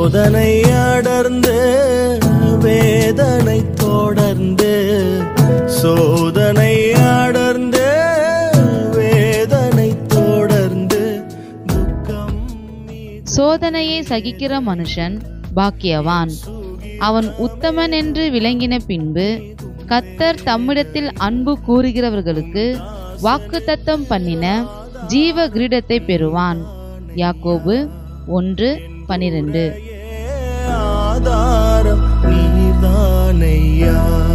சோதனை அடர்ந்து வேதனை தொடர்ந்து சோதனை அடர்ந்து வேதனை தொடர்ந்து துக்கம் சோதனையை சகிக்கிற மனுஷன் பாக்கியவான் அவன் உத்தமன் என்று விளங்கின பின்பு கத்தர் தம்மிடத்தில் அன்பு கூறுகிறவர்களுக்கு வாக்குத்தத்தம் பண்ணின ஜீவ கிரீடத்தை பெறுவான் யாக்கோபு ஒன்று பனிரெண்டு ஆதாரம் நீர்தானையா